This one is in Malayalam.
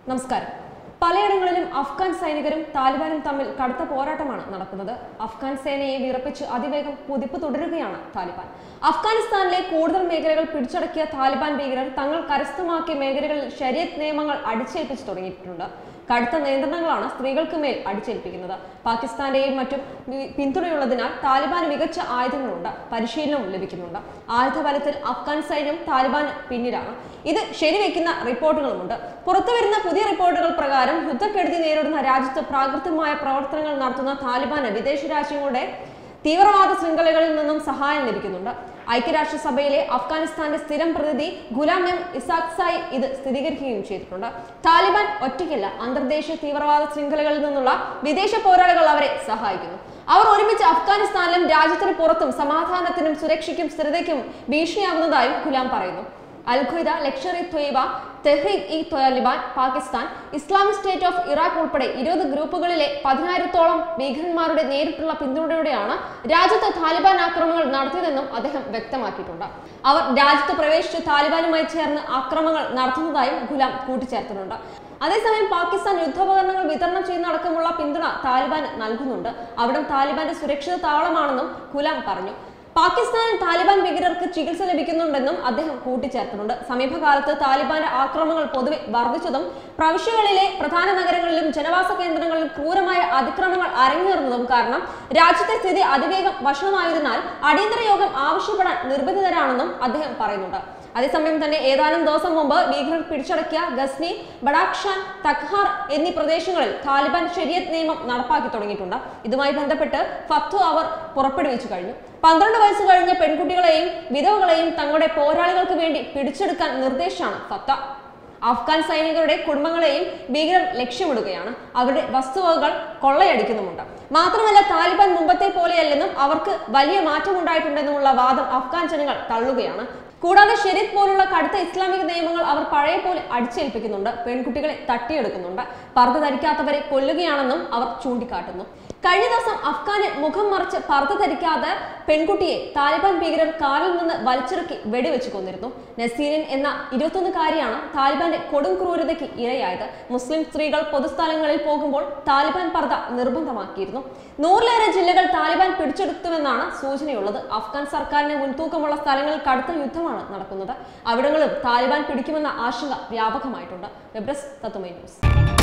നമസ്കാരം പലയിടങ്ങളിലും അഫ്ഗാൻ സൈനികരും താലിബാനും തമ്മിൽ കടുത്ത പോരാട്ടമാണ് നടക്കുന്നത് അഫ്ഗാൻ സേനയെ വിറപ്പിച്ച് അതിവേഗം കുതിപ്പ് തുടരുകയാണ് താലിബാൻ അഫ്ഗാനിസ്ഥാനിലെ കൂടുതൽ മേഖലകൾ പിടിച്ചടക്കിയ താലിബാൻ ഭീകരർ തങ്ങൾ കരസ്ഥമാക്കിയ മേഖലകളിൽ ശരീരത്ത് നിയമങ്ങൾ അടിച്ചേൽപ്പിച്ചു തുടങ്ങിയിട്ടുണ്ട് കടുത്ത നിയന്ത്രണങ്ങളാണ് സ്ത്രീകൾക്ക് മേൽ അടിച്ചേൽപ്പിക്കുന്നത് പാകിസ്ഥാന്റെയും മറ്റും വി- പിന്തുണയുള്ളതിനാൽ താലിബാന് മികച്ച ആയുധങ്ങളുണ്ട് പരിശീലനവും ലഭിക്കുന്നുണ്ട് ആയുധബലത്തിൽ അഫ്ഗാൻ സൈന്യം താലിബാന് പിന്നിലാണ് ഇത് ശരിവെക്കുന്ന റിപ്പോർട്ടുകളുമുണ്ട് പുറത്തുവരുന്ന പുതിയ റിപ്പോർട്ടുകൾ പ്രകാരം യുദ്ധക്കെടുതി നേരിടുന്ന രാജ്യത്ത് പ്രാകൃതമായ പ്രവർത്തനങ്ങൾ നടത്തുന്ന താലിബാന് വിദേശ രാജ്യങ്ങളുടെ തീവ്രവാദ ശൃംഖലകളിൽ നിന്നും സഹായം ലഭിക്കുന്നുണ്ട് ഐക്യരാഷ്ട്രസഭയിലെ അഫ്ഗാനിസ്ഥാന്റെ സ്ഥിരം പ്രതിനിധി ഗുലാം എം ഇസാഖ്സായി ഇത് സ്ഥിരീകരിക്കുകയും ചെയ്തിട്ടുണ്ട് താലിബാൻ ഒറ്റയ്ക്കല്ല അന്തർദേശീയ തീവ്രവാദ ശൃംഖലകളിൽ നിന്നുള്ള വിദേശ പോരാളികൾ അവരെ സഹായിക്കുന്നു അവർ ഒരുമിച്ച് അഫ്ഗാനിസ്ഥാനിലും രാജ്യത്തിന് പുറത്തും സമാധാനത്തിനും സുരക്ഷയ്ക്കും സ്ഥിരതയ്ക്കും ഭീഷണിയാകുന്നതായും ഗുലാം പറയുന്നു Al Qaeda Lashkar e Taiba Tehreek e Taliban Pakistan Islamic State of Iraq ഉൾപ്പെടെ ഇരുപത് ഗ്രൂപ്പുകളിലെ പതിനായിരത്തോളം ഭീകരന്മാരുടെ നേരിട്ടുള്ള പിന്തുണയോടെയാണ് രാജ്യത്ത് താലിബാൻ ആക്രമണങ്ങൾ നടത്തിയതെന്നും അദ്ദേഹം വ്യക്തമാക്കിയിട്ടുണ്ട് അവർ രാജ്യത്ത് പ്രവേശിച്ച് താലിബാനുമായി ചേർന്ന് ആക്രമണങ്ങൾ നടത്തുന്നതായും ഗുലാം കൂട്ടിച്ചേർത്തിട്ടുണ്ട് അതേസമയം പാകിസ്ഥാൻ യുദ്ധോപകരണങ്ങൾ വിതരണം ചെയ്യുന്നതടക്കമുള്ള പിന്തുണ താലിബാന് നൽകുന്നുണ്ട് അവിടം താലിബാന്റെ സുരക്ഷിത താവളമാണെന്നും ഗുലാം പറഞ്ഞു പാകിസ്ഥാനിൽ താലിബാൻ ഭീകരർക്ക് ചികിത്സ ലഭിക്കുന്നുണ്ടെന്നും അദ്ദേഹം കൂട്ടിച്ചേർത്തിട്ടുണ്ട് സമീപകാലത്ത് താലിബാന്റെ ആക്രമണങ്ങൾ പൊതുവെ വർദ്ധിച്ചതും പ്രവിശ്യകളിലെ പ്രധാന നഗരങ്ങളിലും ജനവാസ കേന്ദ്രങ്ങളിലും ക്രൂരമായ അതിക്രമങ്ങൾ അരങ്ങേറുന്നതും കാരണം രാജ്യത്തെ സ്ഥിതി അതിവേഗം വഷളമായതിനാൽ അടിയന്തര യോഗം ആവശ്യപ്പെടാൻ നിർബന്ധിതരാണെന്നും അദ്ദേഹം പറയുന്നുണ്ട് അതേസമയം തന്നെ ഏതാനും ദിവസം മുമ്പ് ഭീകരർ പിടിച്ചടക്കിയ ഗസ്നി ബഡാക്ഷാൻ തഖ്ഹാർ എന്നീ പ്രദേശങ്ങളിൽ താലിബാൻ ശരിയത്ത് നിയമം നടപ്പാക്കി തുടങ്ങിയിട്ടുണ്ട് ഇതുമായി ബന്ധപ്പെട്ട് ഫത്വ അവർ പുറപ്പെടുവിച്ചു കഴിഞ്ഞു പന്ത്രണ്ട് വയസ്സ് കഴിഞ്ഞ പെൺകുട്ടികളെയും വിധവകളെയും തങ്ങളുടെ പോരാളികൾക്ക് വേണ്ടി പിടിച്ചെടുക്കാൻ നിർദ്ദേശമാണ് ഫത്വ അഫ്ഗാൻ സൈനികരുടെ കുടുംബങ്ങളെയും ഭീകരർ ലക്ഷ്യമിടുകയാണ് അവരുടെ വസ്തുവകകൾ കൊള്ളയടിക്കുന്നുമുണ്ട് മാത്രമല്ല താലിബാൻ മുമ്പത്തെ പോലെയല്ലെന്നും അവർക്ക് വലിയ മാറ്റമുണ്ടായിട്ടുണ്ടെന്നുമുള്ള വാദം അഫ്ഗാൻ ജനങ്ങൾ തള്ളുകയാണ് കൂടാതെ ഷെരീഫ് പോലുള്ള കടുത്ത ഇസ്ലാമിക നിയമങ്ങൾ അവർ പഴയ പോലെ അടിച്ചേൽപ്പിക്കുന്നുണ്ട് പെൺകുട്ടികളെ തട്ടിയെടുക്കുന്നുണ്ട് പർദ്ദ ധരിക്കാത്തവരെ കൊല്ലുകയാണെന്നും അവർ ചൂണ്ടിക്കാട്ടുന്നു കഴിഞ്ഞ ദിവസം അഫ്ഗാനിൽ മുഖം മറിച്ച് പർദ്ദ ധരിക്കാതെ പെൺകുട്ടിയെ താലിബാൻ ഭീകരർ കാറിൽ നിന്ന് വലിച്ചിറക്കി വെടിവെച്ച് കൊന്നിരുന്നു നസീറിൻ എന്ന ഇരുപത്തൊന്നുകാരിയാണ് താലിബാന്റെ കൊടും ക്രൂരതയ്ക്ക് ഇരയായത് മുസ്ലിം സ്ത്രീകൾ പൊതുസ്ഥലങ്ങളിൽ പോകുമ്പോൾ താലിബാൻ പർദ്ദ നിർബന്ധമാക്കിയിരുന്നു നൂറിലേറെ ജില്ലകൾ താലിബാൻ പിടിച്ചെടുത്തുവെന്നാണ് സൂചനയുള്ളത് അഫ്ഗാൻ സർക്കാരിന് മുൻതൂക്കമുള്ള സ്ഥലങ്ങളിൽ കടുത്ത യുദ്ധമാണ് നടക്കുന്നത് അവിടങ്ങളും താലിബാൻ പിടിക്കുമെന്ന ആശങ്ക വ്യാപകമായിട്ടുണ്ട് വെബ് ഡെസ്ക് തത്തുമൈ ന്യൂസ്